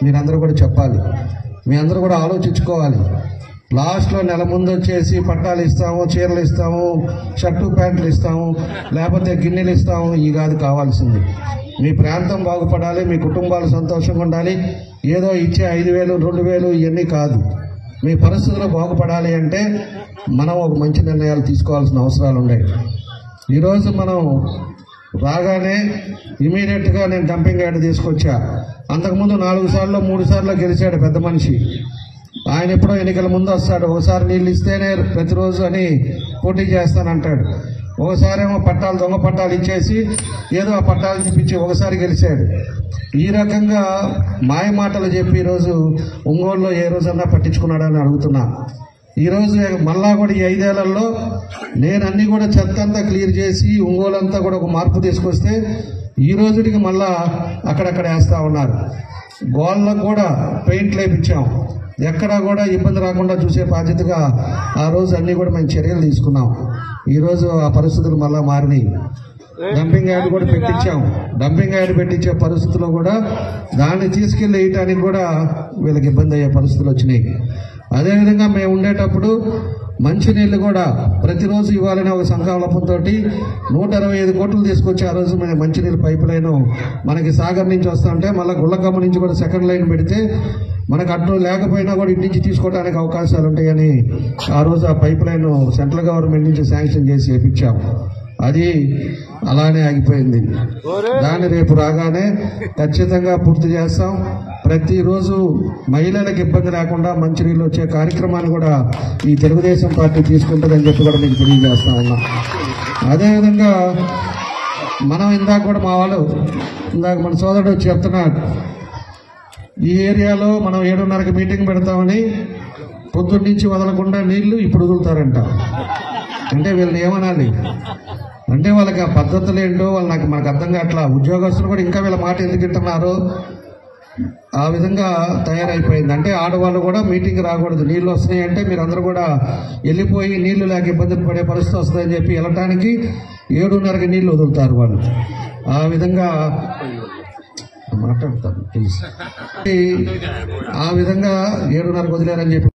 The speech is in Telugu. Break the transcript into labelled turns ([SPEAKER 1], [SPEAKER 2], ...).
[SPEAKER 1] మీరందరూ కూడా చెప్పాలి మీ అందరూ కూడా ఆలోచించుకోవాలి లాస్ట్లో నెల ముందు వచ్చేసి పట్టాలు ఇస్తాము చీరలు ఇస్తాము షర్టు ప్యాంట్లు ఇస్తాము లేకపోతే గిన్నెలు ఇస్తాము ఈ కాదు కావాల్సింది మీ ప్రాంతం బాగుపడాలి మీ కుటుంబాలు సంతోషంగా ఉండాలి ఏదో ఇచ్చే ఐదు వేలు రెండు వేలు ఇవన్నీ కాదు మీ పరిస్థితులు బాగుపడాలి అంటే మనం ఒక మంచి నిర్ణయాలు తీసుకోవాల్సిన అవసరాలు ఉన్నాయి ఈరోజు మనం రాగానే ఇమీడియట్గా నేను డంపింగ్ యార్డ్ తీసుకొచ్చా అంతకుముందు నాలుగు సార్లు మూడు సార్లు గెలిచాడు పెద్ద మనిషి ఆయన ఎప్పుడో ఎన్నికల ముందు వస్తాడు ఒకసారి నీళ్ళు ఇస్తేనే ప్రతిరోజు అని పోటీ చేస్తానంటాడు ఒకసారేమో పట్టాలు దొంగ పట్టాలు ఇచ్చేసి ఏదో ఆ పట్టాలు చూపించి ఒకసారి గెలిచాడు ఈ రకంగా మాయ మాటలు చెప్పి ఈరోజు ఒంగోలులో ఏ రోజన్నా పట్టించుకున్నాడని అడుగుతున్నా ఈరోజు మళ్ళా కూడా ఈ ఐదేళ్లలో నేను అన్ని కూడా చెత్త అంతా క్లియర్ చేసి ఒంగోలు అంతా కూడా ఒక మార్పు తీసుకొస్తే ఈ రోజుకి మళ్ళా అక్కడక్కడ వేస్తా ఉన్నారు గోళ్ళకు కూడా పెయింట్ లేపించాం ఎక్కడా కూడా ఇబ్బంది రాకుండా చూసే బాధ్యతగా ఆ రోజు అన్ని కూడా మేము చర్యలు తీసుకున్నాం ఈ రోజు ఆ పరిస్థితులు మళ్ళా మారినాయి డంపింగ్ యార్డ్ కూడా పెట్టించాం డంపింగ్ యార్డ్ పెట్టించే పరిస్థితుల్లో కూడా దాన్ని తీసుకెళ్లి వేయటానికి కూడా వీళ్ళకి ఇబ్బంది అయ్యే పరిస్థితులు వచ్చినాయి అదేవిధంగా మేము ఉండేటప్పుడు మంచినీళ్ళు కూడా ప్రతిరోజు ఇవ్వాలనే ఒక సంకల్పంతో నూట ఇరవై ఐదు కోట్లు తీసుకొచ్చి ఆ రోజు మన మంచినీళ్ళ పైప్ లైన్ మనకి సాగర్ నుంచి వస్తుంటే మళ్ళీ గుళ్ళకమ్మ నుంచి కూడా సెకండ్ లైన్ పెడితే మనకు అటు లేకపోయినా కూడా ఇటు నుంచి తీసుకోవడానికి అవకాశాలు ఉంటాయని ఆ రోజు ఆ పైప్ లైన్ సెంట్రల్ గవర్నమెంట్ నుంచి శాంక్షన్ చేసి వేయించాం అది అలానే ఆగిపోయింది దాన్ని రేపు రాగానే ఖచ్చితంగా పూర్తి చేస్తాం ప్రతిరోజు మహిళలకు ఇబ్బంది లేకుండా మంచినీళ్ళు వచ్చే కార్యక్రమాన్ని కూడా ఈ తెలుగుదేశం పార్టీ తీసుకుంటుందని చెప్పి కూడా మీకు తెలియజేస్తా ఉన్నా అదేవిధంగా మనం ఇందాక కూడా మా వాళ్ళు ఇందాక మన సోదరుడు వచ్చి చెప్తున్నాడు ఈ ఏరియాలో మనం ఏడున్నరకి మీటింగ్ పెడతామని పొద్దున్న నుంచి వదలకుండా నీళ్లు ఇప్పుడు వదులుతారంట అంటే వీళ్ళని ఏమనాలి అంటే వాళ్ళకి ఆ పద్ధతులు ఏంటో వాళ్ళు నాకు మనకు అర్థం కావట్లా ఉద్యోగస్తులు కూడా ఇంకా వీళ్ళ మాట ఎందుకు వింటున్నారు ఆ విధంగా తయారైపోయింది అంటే ఆడవాళ్ళు కూడా మీటింగ్ రాకూడదు నీళ్లు వస్తున్నాయి అంటే మీరందరూ కూడా వెళ్ళిపోయి నీళ్లు లేక ఇబ్బందులు పడే పరిస్థితి వస్తుందని చెప్పి వెళ్ళటానికి ఏడున్నరకి నీళ్లు వదులుతారు వాళ్ళు ఆ విధంగా మాట్లాడతాను ప్లీజ్ ఆ విధంగా ఏడున్నరకు వదిలేరని చెప్పి